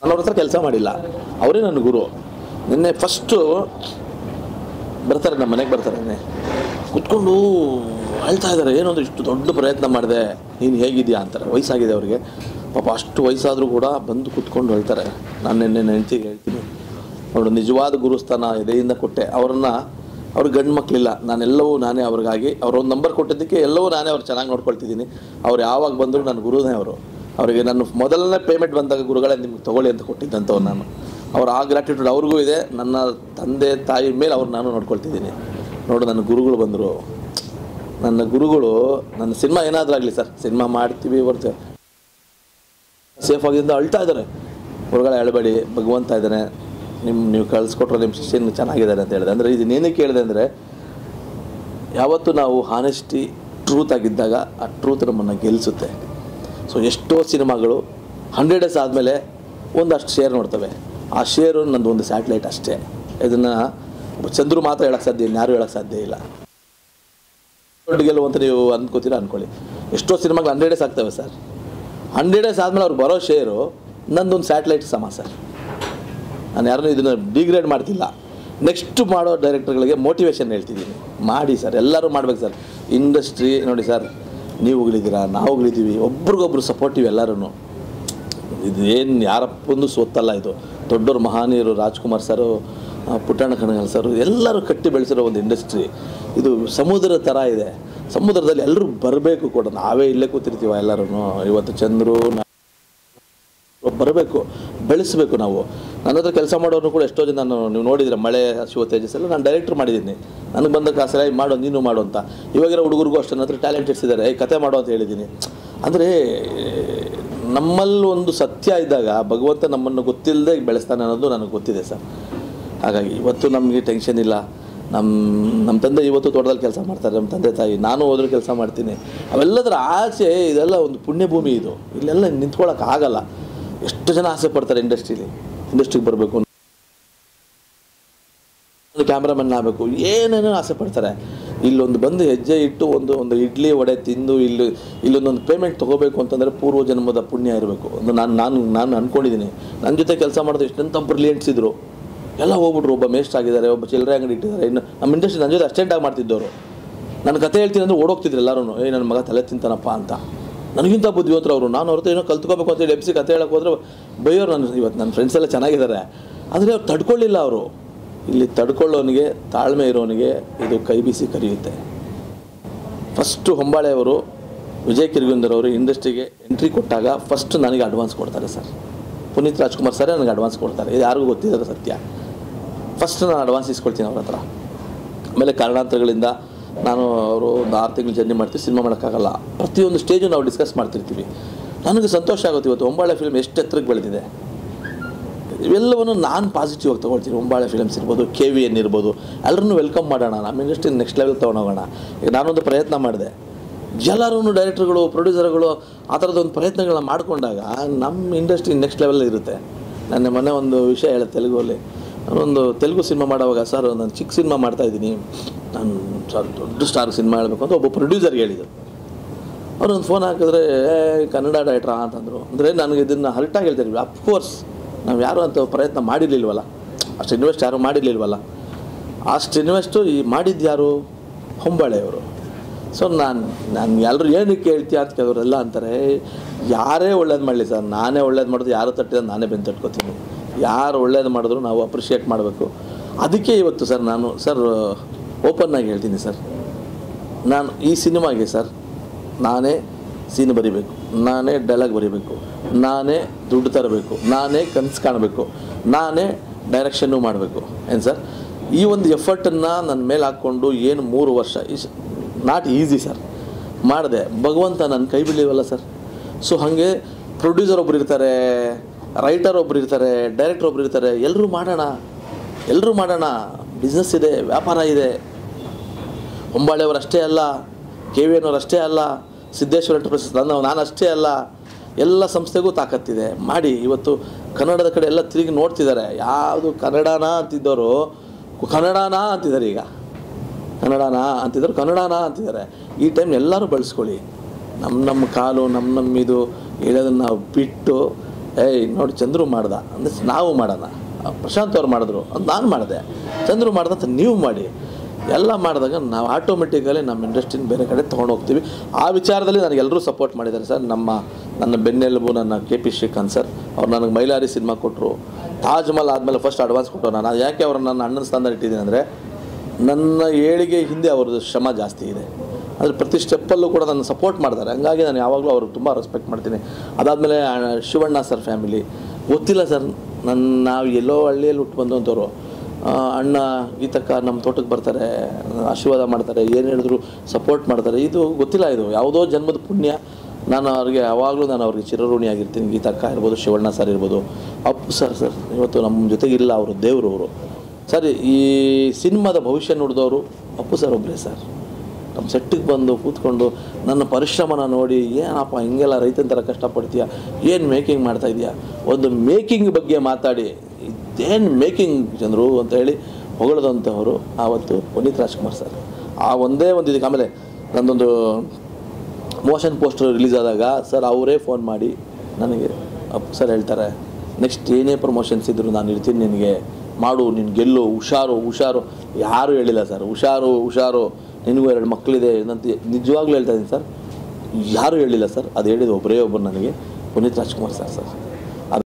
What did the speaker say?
ನಾನು ಅವ್ರ ಹತ್ರ ಕೆಲಸ ಮಾಡಿಲ್ಲ ಅವರೇ ನನ್ನ ಗುರು ನಿನ್ನೆ ಫಸ್ಟು ಬರ್ತಾರೆ ನಮ್ಮ ಮನೆಗೆ ಬರ್ತಾರೆ ನಿನ್ನೆ ಕುತ್ಕೊಂಡು ಅಳ್ತಾ ಇದ್ದಾರೆ ಏನೊಂದು ಇಷ್ಟು ದೊಡ್ಡ ಪ್ರಯತ್ನ ಮಾಡಿದೆ ನೀನು ಹೇಗಿದೆಯಾ ಅಂತಾರೆ ವಯಸ್ಸಾಗಿದೆ ಅವ್ರಿಗೆ ಪಾಪ ಅಷ್ಟು ವಯಸ್ಸಾದರೂ ಕೂಡ ಬಂದು ಕುತ್ಕೊಂಡು ಹೇಳ್ತಾರೆ ನಾನು ನಿನ್ನೆ ನೆಂಟಿಗೆ ಹೇಳ್ತೀನಿ ಅವಳು ನಿಜವಾದ ಗುರುಸ್ಥಾನ ಎದೆಯಿಂದ ಕೊಟ್ಟೆ ಅವರನ್ನು ಅವ್ರ ಗಂಡು ಮಕ್ಕಳಿಲ್ಲ ನಾನೆಲ್ಲವೂ ನಾನೇ ಅವ್ರಿಗಾಗಿ ಅವ್ರೊಂದು ನಂಬರ್ ಕೊಟ್ಟಿದ್ದಕ್ಕೆ ಎಲ್ಲವೂ ನಾನೇ ಅವ್ರು ಚೆನ್ನಾಗಿ ನೋಡ್ಕೊಳ್ತಿದ್ದೀನಿ ಅವ್ರು ಯಾವಾಗ ಬಂದರೂ ನನ್ನ ಗುರುನೇ ಅವರು ಅವರಿಗೆ ನನ್ನ ಮೊದಲನೇ ಪೇಮೆಂಟ್ ಬಂದಾಗ ಗುರುಗಳೇ ನಿಮ್ಗೆ ತೊಗೊಳ್ಳಿ ಅಂತ ಕೊಟ್ಟಿದ್ದಂಥವ್ರು ನಾನು ಅವ್ರ ಆ ಗ್ರ್ಯಾಟಿಟ್ಯೂಡ್ ಅವ್ರಿಗೂ ಇದೆ ನನ್ನ ತಂದೆ ತಾಯಿ ಮೇಲೆ ಅವ್ರು ನಾನು ನೋಡ್ಕೊಳ್ತಿದ್ದೀನಿ ನೋಡು ನನ್ನ ಗುರುಗಳು ಬಂದರು ನನ್ನ ಗುರುಗಳು ನನ್ನ ಸಿನಿಮಾ ಏನಾದರೂ ಆಗಲಿ ಸರ್ ಸಿನಿಮಾ ಮಾಡ್ತೀವಿ ಬರ್ತೀವಿ ಸೇಫ್ ಆಗಿಂದ ಅಳ್ತಾ ಇದ್ದಾರೆ ಹೊರಗಡೆ ಅಳಬೇಡಿ ಭಗವಂತ ಇದ್ದಾನೆ ನಿಮ್ಮ ನೀವು ಕಳಿಸ್ಕೊಟ್ರೆ ನಿಮ್ಮ ಶಿಷ್ಯನ ಚೆನ್ನಾಗಿದ್ದಾರೆ ಅಂತ ಹೇಳಿದೆ ಅಂದರೆ ಇದನ್ನೇನಕ್ಕೆ ಕೇಳಿದೆ ಅಂದರೆ ಯಾವತ್ತು ನಾವು ಹಾನೆಸ್ಟಿ ಟ್ರೂತ್ ಆಗಿದ್ದಾಗ ಆ ಟ್ರೂತ್ ನಮ್ಮನ್ನು ಗೆಲ್ಲಿಸುತ್ತೆ ಸೊ ಎಷ್ಟೋ ಸಿನಿಮಾಗಳು ಹಂಡ್ರೆಡ್ ಡೇಸ್ ಆದಮೇಲೆ ಒಂದಷ್ಟು ಶೇರ್ ನೋಡ್ತವೆ ಆ ಶೇರು ನಂದು ಒಂದು ಸ್ಯಾಟಲೈಟ್ ಅಷ್ಟೇ ಇದನ್ನು ಚಂದ್ರು ಮಾತ್ರ ಹೇಳೋಕ್ಕೆ ಸಾಧ್ಯ ಇಲ್ಲ ಯಾರೂ ಹೇಳೋಕ್ಕೆ ಸಾಧ್ಯ ಇಲ್ಲ ದೊಡ್ಡ ಗೆಲುವು ಅಂತ ನೀವು ಅಂದ್ಕೋತೀರಾ ಅಂದ್ಕೊಳ್ಳಿ ಎಷ್ಟೋ ಸಿನಿಮಾಗಳು ಹಂಡ್ರೆಡ್ ಡೇಸ್ ಆಗ್ತವೆ ಸರ್ ಹಂಡ್ರೆಡ್ ಡೇಸ್ ಆದಮೇಲೆ ಅವ್ರು ಬರೋ ಶೇರು ನಂದೊಂದು ಸ್ಯಾಟಲೈಟ್ ಸಮ ಸರ್ ನಾನು ಯಾರನ್ನೂ ಇದನ್ನು ಡಿಗ್ರೇಡ್ ಮಾಡ್ತಿಲ್ಲ ನೆಕ್ಸ್ಟ್ ಮಾಡೋ ಡೈರೆಕ್ಟರ್ಗಳಿಗೆ ಮೋಟಿವೇಶನ್ ಹೇಳ್ತಿದ್ದೀನಿ ಮಾಡಿ ಸರ್ ಎಲ್ಲರೂ ಮಾಡ್ಬೇಕು ಸರ್ ಇಂಡಸ್ಟ್ರಿ ನೋಡಿ ಸರ್ ನೀವು ಉಗಿಲಿದ್ದೀರಾ ನಾವು ಉಗಿಲಿದ್ದೀವಿ ಒಬ್ರಿಗೊಬ್ರು ಸಪೋರ್ಟಿವ್ ಎಲ್ಲರೂ ಇದು ಏನು ಯಾರಪ್ಪಂದು ಸ್ವತ್ತಲ್ಲ ಇದು ದೊಡ್ಡವ್ರು ಮಹಾನೀಯರು ರಾಜ್ಕುಮಾರ್ ಸರು ಆ, ಪುಟ್ಟಣ್ಣ ಕಣಗಾಲ್ ಸರ್ ಎಲ್ಲರೂ ಕಟ್ಟಿ ಬೆಳೆಸಿರೋ ಒಂದು ಇಂಡಸ್ಟ್ರಿ ಇದು ಸಮುದ್ರ ಥರ ಇದೆ ಸಮುದ್ರದಲ್ಲಿ ಎಲ್ಲರೂ ಬರಬೇಕು ಕೂಡ ನಾವೇ ಇಲ್ಲೇ ಕೂತಿರ್ತೀವ ಎಲ್ಲರೂ ಇವತ್ತು ಚಂದ್ರು ನಾ- ಬರಬೇಕು ಬೆಳೆಸಬೇಕು ನಾವು ನನ್ನ ಹತ್ರ ಕೆಲಸ ಮಾಡೋರು ಕೂಡ ಎಷ್ಟೋ ಜನ ನಾನು ನೀವು ನೋಡಿದರೆ ಮಳೆ ಶಿವ ತೇಜಸ್ ಎಲ್ಲ ನಾನು ಡೈರೆಕ್ಟ್ರ್ ಮಾಡಿದ್ದೀನಿ ನನಗೆ ಬಂದ ಕಾಸಲ್ಲ "ಏಯ್, ಮಾಡು ನೀನು ಮಾಡು ಅಂತ ಇವಾಗಿರೋ ಹುಡುಗರಿಗೂ ಅಷ್ಟೇ ನನ್ನ ಹತ್ರ ಟ್ಯಾಲೆಂಟೆಡ್ಸ್ ಇದ್ದಾರೆ ಏಯ್ ಕತೆ ಮಾಡು ಅಂತ ಹೇಳಿದ್ದೀನಿ ಅಂದರೆ ನಮ್ಮಲ್ಲಿ ಒಂದು ಸತ್ಯ ಇದ್ದಾಗ ಭಗವಂತ ನಮ್ಮನ್ನು ಗೊತ್ತಿಲ್ಲದೆ ಬೆಳೆಸ್ತಾನೆ ಅನ್ನೋದು ನನಗೆ ಗೊತ್ತಿದೆ ಸರ್ ಹಾಗಾಗಿ ಇವತ್ತು ನಮಗೆ ಟೆನ್ಷನ್ ಇಲ್ಲ ನಮ್ಮ ನಮ್ಮ ತಂದೆ ಇವತ್ತು ತೋಟದಲ್ಲಿ ಕೆಲಸ ಮಾಡ್ತಾರೆ ನಮ್ಮ ತಂದೆ ತಾಯಿ ನಾನು ಹೋದ್ರೂ ಕೆಲಸ ಮಾಡ್ತೀನಿ ಅವೆಲ್ಲದರ ಆಸೆ ಇದೆಲ್ಲ ಒಂದು ಪುಣ್ಯಭೂಮಿ ಇದು ಇಲ್ಲೆಲ್ಲ ನಿಂತ್ಕೊಳ್ಳೋಕೆ ಆಗಲ್ಲ ಎಷ್ಟು ಜನ ಆಸೆ ಪಡ್ತಾರೆ ಇಂಡಸ್ಟ್ರೀಲಿ ಇಂಡಸ್ಟ್ರಿಗೆ ಬರಬೇಕು ಕ್ಯಾಮ್ರಾಮನ್ ಆಗಬೇಕು ಏನೇನೋ ಆಸೆ ಪಡ್ತಾರೆ ಇಲ್ಲೊಂದು ಬಂದು ಹೆಜ್ಜೆ ಇಟ್ಟು ಒಂದು ಒಂದು ಇಡ್ಲಿ ವಡೆ ತಿಂದು ಇಲ್ಲಿ ಇಲ್ಲೊಂದೊಂದು ಪೇಮೆಂಟ್ ತೊಗೋಬೇಕು ಅಂತಂದರೆ ಪೂರ್ವ ಜನ್ಮದ ಪುಣ್ಯ ಇರಬೇಕು ಒಂದು ನಾನು ನಾನು ನಾನು ಅಂದ್ಕೊಂಡಿದ್ದೀನಿ ನನ್ನ ಜೊತೆ ಕೆಲಸ ಮಾಡೋದು ಎಷ್ಟೆಂಥ ಬ್ರಿಲಿಯಂಟ್ಸ್ ಇದ್ದರು ಎಲ್ಲ ಹೋಗ್ಬಿಟ್ರು ಒಬ್ಬ ಮೇಸ್ಟ್ ಆಗಿದ್ದಾರೆ ಒಬ್ಬ ಚಿಲ್ಲರೆ ಅಂಗಡಿ ಇಟ್ಟಿದ್ದಾರೆ ಇನ್ನು ನಮ್ಮ ಇಂಡಸ್ಟ್ರಿ ನನ್ನ ಜೊತೆ ಅಸ್ಟೆಂಟಾಗಿ ಮಾಡ್ತಿದ್ದವರು ನನ್ನ ಕತೆ ಹೇಳ್ತೀನಿ ಅಂದರೆ ಓಡೋಗ್ತಿದ್ರು ಎಲ್ಲರೂ ಏ ನನ್ನ ಮಗ ತಲೆ ತಿಂತಾನಪ್ಪ ಅಂತ ನನಗಿಂತ ಬುದ್ಧಿವಂತರು ಅವರು ನಾನು ಅವ್ರ ಹತ್ರ ಏನೋ ಕಲ್ತ್ಕೋಬೇಕು ಅಂತೇಳಿ ಎಬ್ಸಿ ಕತೆ ಹೇಳಕ್ಕೆ ಹೋದ್ರೆ ಬೈಯೋರು ನನ್ನ ಇವತ್ತು ನನ್ನ ಫ್ರೆಂಡ್ಸ್ ಎಲ್ಲ ಚೆನ್ನಾಗಿದ್ದಾರೆ ಆದರೆ ಅವ್ರು ತಡ್ಕೊಳ್ಳಿಲ್ಲ ಅವರು ಇಲ್ಲಿ ತಡ್ಕೊಳ್ಳೋನಿಗೆ ತಾಳ್ಮೆ ಇರೋನಿಗೆ ಇದು ಕೈ ಬೀಸಿ ಕರೆಯುತ್ತೆ ಫಸ್ಟು ಹೊಂಬಾಳೆಯವರು ವಿಜಯ್ ಕಿರ್ಗುಂದರ್ ಅವರು ಇಂಡಸ್ಟ್ರಿಗೆ ಎಂಟ್ರಿ ಕೊಟ್ಟಾಗ ಫಸ್ಟ್ ನನಗೆ ಅಡ್ವಾನ್ಸ್ ಕೊಡ್ತಾರೆ ಸರ್ ಪುನೀತ್ ರಾಜ್ಕುಮಾರ್ ಸರೇ ನನಗೆ ಅಡ್ವಾನ್ಸ್ ಕೊಡ್ತಾರೆ ಇದು ಯಾರಿಗೂ ಗೊತ್ತಿದ್ದಾರೆ ಸತ್ಯ ಫಸ್ಟ್ ನಾನು ಅಡ್ವಾನ್ಸ್ ಇಸ್ಕೊಳ್ತೀನಿ ಅವ್ರ ಹತ್ರ ಆಮೇಲೆ ಕಾರಣಾಂತರಗಳಿಂದ ನಾನು ಅವರು ಒಂದು ಆರು ತಿಂಗಳು ಜರ್ನಿ ಮಾಡ್ತೀವಿ ಸಿನಿಮಾ ಮಾಡೋಕ್ಕಾಗಲ್ಲ ಪ್ರತಿಯೊಂದು ಸ್ಟೇಜು ನಾವು ಡಿಸ್ಕಸ್ ಮಾಡ್ತಿರ್ತೀವಿ ನನಗೆ ಸಂತೋಷ ಆಗುತ್ತೆ ಇವತ್ತು ಒಂಬಾಳೆ ಫಿಲ್ಮ್ ಎಷ್ಟು ಎತ್ತರಕ್ಕೆ ಬೆಳೆದಿದೆ ಇವೆಲ್ಲವನ್ನು ನಾನು ಪಾಸಿಟಿವ್ ಆಗಿ ತೊಗೊಳ್ತೀನಿ ಒಂಬಾಳೆ ಫಿಲ್ಮ್ಸ್ ಇರ್ಬೋದು ಕೆ ವಿ ಎನ್ ಇರ್ಬೋದು ಎಲ್ಲರನ್ನೂ ವೆಲ್ಕಮ್ ಮಾಡೋಣ ನಮ್ಮ ಇಂಡಸ್ಟ್ರಿ ನೆಕ್ಸ್ಟ್ ಲೆವೆಲ್ ತೊಗೊಂಡೋಗೋಣ ಈಗ ನಾನೊಂದು ಪ್ರಯತ್ನ ಮಾಡಿದೆ ಎಲ್ಲರೂ ಡೈರೆಕ್ಟರ್ಗಳು ಪ್ರೊಡ್ಯೂಸರ್ಗಳು ಆ ಥರದೊಂದು ಪ್ರಯತ್ನಗಳನ್ನ ಮಾಡಿಕೊಂಡಾಗ ನಮ್ಮ ಇಂಡಸ್ಟ್ರಿ ನೆಕ್ಸ್ಟ್ ಲೆವೆಲ್ ಇರುತ್ತೆ ನನ್ನ ಮೊನ್ನೆ ಒಂದು ವಿಷಯ ಹೇಳ ತೆಲುಗಲ್ಲಿ ನಾನೊಂದು ತೆಲುಗು ಸಿನಿಮಾ ಮಾಡೋವಾಗ ಸರ್ ನಾನು ಚಿಕ್ಕ ಸಿನಿಮಾ ಮಾಡ್ತಾಯಿದ್ದೀನಿ ನಾನು ಸರ್ ದೊಡ್ಡ ಸ್ಟಾರ್ ಸಿನಿಮಾ ಹೇಳಬೇಕು ಅಂತ ಒಬ್ಬ ಪ್ರೊಡ್ಯೂಸರ್ಗೆ ಹೇಳಿದರು ಅವ್ರು ಒಂದು ಫೋನ್ ಹಾಕಿದ್ರೆ "ಏ, ಕನ್ನಡ ಡೈರೆಕ್ಟ್ರಾ ಅಂತಂದರು ಅಂದರೆ ನನಗೆ ಇದನ್ನು ಹರ್ಟಾಗಿ ಹೇಳ್ತಾರೆ ಅಫ್ಕೋರ್ಸ್ ನಾವು ಯಾರು ಅಂತ ಪ್ರಯತ್ನ ಮಾಡಿರ್ಲಿಲ್ವಲ್ಲ ಅಷ್ಟು ಇನ್ವೆಸ್ಟ್ ಯಾರು ಮಾಡಿರ್ಲಿಲ್ವಲ್ಲ ಅಷ್ಟು ಇನ್ವೆಸ್ಟು ಈ ಮಾಡಿದ್ದು ಯಾರು ಹೊಂಬಾಳೆಯವರು ಸೊ ನಾನು ನಾನು ಎಲ್ಲರೂ ಏನಕ್ಕೆ ಹೇಳ್ತೀಯ ಅಂತ ಕೆಲವರೆಲ್ಲ ಅಂತಾರೆ ಯಾರೇ ಒಳ್ಳೇದು ಮಾಡಲಿ ಸರ್ ನಾನೇ ಒಳ್ಳೇದು ಮಾಡೋದು ಯಾರು ತಟ್ಟಿದ ನಾನೇ ಬೆನ್ನು ತಟ್ಕೋತೀನಿ ಯಾರು ಒಳ್ಳೇದು ಮಾಡಿದ್ರು ನಾವು ಅಪ್ರಿಷಿಯೇಟ್ ಮಾಡಬೇಕು ಅದಕ್ಕೆ ಇವತ್ತು ಸರ್ ನಾನು ಸರ್ ಓಪನ್ ಆಗಿ ಹೇಳ್ತೀನಿ ಸರ್ ನಾನು ಈ ಸಿನಿಮಾಗೆ ಸರ್ ನಾನೇ ಸೀನ್ ಬರಿಬೇಕು ನಾನೇ ಡೈಲಾಗ್ ಬರಿಬೇಕು ನಾನೇ ದುಡ್ಡು ತರಬೇಕು ನಾನೇ ಕನಸು ಕಾಣಬೇಕು ನಾನೇ ಡೈರೆಕ್ಷನ್ನು ಮಾಡಬೇಕು ಏನು ಸರ್ ಈ ಒಂದು ಎಫರ್ಟನ್ನು ನನ್ನ ಮೇಲೆ ಹಾಕ್ಕೊಂಡು ಏನು ಮೂರು ವರ್ಷ ಇಸ್ ನಾಟ್ ಈಸಿ ಸರ್ ಮಾಡಿದೆ ಭಗವಂತ ನನ್ನ ಕೈ ಬಿಡಲಿವಲ್ಲ ಸರ್ ಸೊ ಹಾಗೆ ಪ್ರೊಡ್ಯೂಸರ್ ಒಬ್ರು ಇರ್ತಾರೆ ರೈಟರ್ ಒಬ್ರು ಇರ್ತಾರೆ ಡೈರೆಕ್ಟರ್ ಒಬ್ರು ಇರ್ತಾರೆ ಎಲ್ಲರೂ ಮಾಡೋಣ ಎಲ್ಲರೂ ಮಾಡೋಣ ಬಿಸ್ನೆಸ್ ಇದೆ ವ್ಯಾಪಾರ ಇದೆ ಹೊಂಬಾಳೆಯವರು ಅಷ್ಟೇ ಅಲ್ಲ ಕೆ ವಿ ಎನ್ನವರು ಅಷ್ಟೇ ಅಲ್ಲ ಸಿದ್ದೇಶ್ವರ ಎಂಟರ್ಪ್ರೈಸಸ್ ನನ್ನ ನಾನು ಅಷ್ಟೇ ಅಲ್ಲ ಎಲ್ಲ ಸಂಸ್ಥೆಗೂ ತಾಕತ್ತಿದೆ ಮಾಡಿ ಇವತ್ತು ಕನ್ನಡದ ಕಡೆ ಎಲ್ಲ ತಿರುಗಿ ನೋಡ್ತಿದ್ದಾರೆ ಯಾವುದು ಕನ್ನಡನ ಅಂತಿದ್ದವರು ಕನ್ನಡನ ಅಂತಿದ್ದಾರೆ ಈಗ ಕನ್ನಡನ ಅಂತಿದ್ರು ಕನ್ನಡನ ಅಂತಿದ್ದಾರೆ ಈ ಟೈಮ್ ಎಲ್ಲರೂ ಬಳಸ್ಕೊಳ್ಳಿ ನಮ್ಮ ನಮ್ಮ ಕಾಲು ನಮ್ಮ ನಮ್ಮ ಇದು ಹೇಳೋದನ್ನು ನಾವು ಬಿಟ್ಟು ಏಯ್ ನೋಡಿ ಚಂದ್ರು ಮಾಡ್ದ ಅಂದರೆ ನಾವು ಮಾಡೋಣ ಪ್ರಶಾಂತ್ ಅವ್ರು ಮಾಡಿದ್ರು ಅದು ನಾನು ಮಾಡಿದೆ ಚಂದ್ರು ಮಾಡ್ದ ಅಂತ ನೀವು ಮಾಡಿ ಎಲ್ಲ ಮಾಡಿದಾಗ ನಾವು ಆಟೋಮೆಟಿಕಲಿ ನಮ್ಮ ಇಂಡಸ್ಟ್ರಿನ ಬೇರೆ ಕಡೆ ತೊಗೊಂಡು ಹೋಗ್ತೀವಿ ಆ ವಿಚಾರದಲ್ಲಿ ನನಗೆ ಎಲ್ಲರೂ ಸಪೋರ್ಟ್ ಮಾಡಿದ್ದಾರೆ ಸರ್ ನಮ್ಮ ನನ್ನ ಬೆನ್ನೆಲುಬು ನನ್ನ ಕೆ ಪಿ ಶ್ರೀಕಾಂತ್ ಸರ್ ಅವ್ರು ನನಗೆ ಮೈಲಾರಿ ಸಿನಿಮಾ ಕೊಟ್ಟರು ತಾಜ್ ಮಹಲ್ ಆದಮೇಲೆ ಫಸ್ಟ್ ಅಡ್ವಾನ್ಸ್ ಕೊಟ್ಟರು ನಾನು ಯಾಕೆ ಅವ್ರನ್ನ ನನ್ನ ಅಣ್ಣನ ಸ್ಥಾನದಲ್ಲಿ ಇಟ್ಟಿದ್ದೀನಿ ಅಂದರೆ ನನ್ನ ಏಳಿಗೆ ಹಿಂದೆ ಅವ್ರದ್ದು ಶ್ರಮ ಜಾಸ್ತಿ ಇದೆ ಅಂದರೆ ಪ್ರತಿ ಸ್ಟೆಪ್ಪಲ್ಲೂ ಕೂಡ ನನ್ನ ಸಪೋರ್ಟ್ ಮಾಡ್ತಾರೆ ಹಂಗಾಗಿ ನಾನು ಯಾವಾಗಲೂ ಅವ್ರಿಗೆ ತುಂಬ ರೆಸ್ಪೆಕ್ಟ್ ಮಾಡ್ತೀನಿ ಅದಾದಮೇಲೆ ಶಿವಣ್ಣ ಸರ್ ಫ್ಯಾಮಿಲಿ ಗೊತ್ತಿಲ್ಲ ಸರ್ ನನ್ನ ನಾವು ಎಲ್ಲೋ ಹಳ್ಳಿಯಲ್ಲಿ ಹುಟ್ಟು ಬಂದಂಥವ್ರು ಆ, ಅಣ್ಣ ಗೀತಕ್ಕ ನಮ್ಮ ತೋಟಕ್ಕೆ ಬರ್ತಾರೆ ಆಶೀರ್ವಾದ ಮಾಡ್ತಾರೆ ಏನು ಹೇಳಿದ್ರು ಸಪೋರ್ಟ್ ಮಾಡ್ತಾರೆ ಇದು ಗೊತ್ತಿಲ್ಲ ಇದು ಯಾವುದೋ ಜನ್ಮದ ಪುಣ್ಯ ನಾನು ಅವ್ರಿಗೆ ಯಾವಾಗಲೂ ನಾನು ಅವ್ರಿಗೆ ಚಿರಋಣಿಯಾಗಿರ್ತೀನಿ ಗೀತಕ್ಕ ಇರ್ಬೋದು ಶಿವಣ್ಣ ಸರ್ ಇರ್ಬೋದು ಅಪ್ಪು ಸರ್ ಸರ್ ಇವತ್ತು ನಮ್ಮ ಜೊತೆಗಿಲ್ಲ ಅವರು ದೇವರು ಅವರು ಸರ್ ಈ ಸಿನಿಮಾದ ಭವಿಷ್ಯ ನೋಡಿದವರು ಅಪ್ಪು ಸರ್ ಒಬ್ಬರೇ ಸರ್ ನಮ್ಮ ಸೆಟ್ಟಿಗೆ ಬಂದು ಕೂತ್ಕೊಂಡು ನನ್ನ ಪರಿಶ್ರಮನ ನೋಡಿ ಏನಪ್ಪ ಹಿಂಗೆಲ್ಲ ರೈತನ ಥರ ಕಷ್ಟಪಡ್ತೀಯ ಏನು ಮೇಕಿಂಗ್ ಮಾಡ್ತಾ ಇದೀಯಾ ಒಂದು ಮೇಕಿಂಗ್ ಬಗ್ಗೆ ಮಾತಾಡಿ ಇದೇನು ಮೇಕಿಂಗ್ ಚಂದ್ರು ಅಂತ ಹೇಳಿ ಹೊಗಳದಂಥವರು ಆವತ್ತು ಪುನೀತ್ ರಾಜ್ಕುಮಾರ್ ಸರ್ ಆ ಒಂದೇ ಒಂದು ಇದಕ್ಕೆ ಆಮೇಲೆ ನಂದೊಂದು ಮೋಷನ್ ಪೋಸ್ಟರ್ ರಿಲೀಸ್ ಆದಾಗ ಸರ್ ಅವರೇ ಫೋನ್ ಮಾಡಿ ನನಗೆ ಅಪ್ಪು ಸರ್ ಹೇಳ್ತಾರೆ ನೆಕ್ಸ್ಟ್ ಏನೇ ಪ್ರಮೋಷನ್ಸ್ ಇದ್ದರೂ ನಾನು ಇರ್ತೀನಿ ನಿನಗೆ ಮಾಡು ನೀನು ಗೆಲ್ಲು ಹುಷಾರು ಹುಷಾರು ಯಾರೂ ಹೇಳಿಲ್ಲ ಸರ್ ಹುಷಾರು ಹುಷಾರು ನಿನಗೂ ಎರಡು ಮಕ್ಕಳಿದೆ ನಂತ ನಿಜವಾಗ್ಲೂ ಹೇಳ್ತಾ ಇದ್ದೀನಿ ಸರ್ ಯಾರೂ ಹೇಳಿಲ್ಲ ಸರ್ ಅದು ಹೇಳಿದ ಒಬ್ಬರೇ ಒಬ್ಬರು ನನಗೆ ಪುನೀತ್ ರಾಜ್ಕುಮಾರ್ ಸರ್ ಸರ್